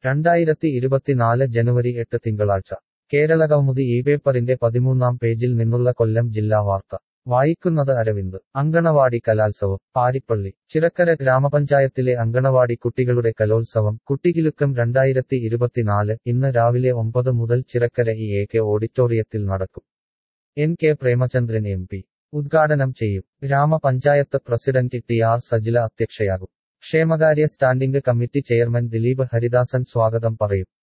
രണ്ടായിരത്തി ഇരുപത്തിനാല് ജനുവരി എട്ട് തിങ്കളാഴ്ച കേരളകൗമുദി ഈ പേപ്പറിന്റെ പതിമൂന്നാം പേജിൽ നിന്നുള്ള കൊല്ലം ജില്ലാ വാർത്ത വായിക്കുന്നത് അരവിന്ദ് അങ്കണവാടി കലാത്സവം പാരിപ്പള്ളി ചിറക്കര ഗ്രാമപഞ്ചായത്തിലെ അങ്കണവാടി കുട്ടികളുടെ കലോത്സവം കുട്ടികിലുക്കം രണ്ടായിരത്തി ഇരുപത്തിനാല് ഇന്ന് രാവിലെ ഒമ്പത് മുതൽ ചിറക്കര ഇ എ കെ ഓഡിറ്റോറിയത്തിൽ നടക്കും N K Premachandran M P ഉദ്ഘാടനം ചെയ്യും ഗ്രാമപഞ്ചായത്ത് പ്രസിഡന്റ് ടി ആർ സജില അധ്യക്ഷയാകും ക്ഷേമകാര്യ standing committee chairman Dileep Haridasan സ്വാഗതം പറയും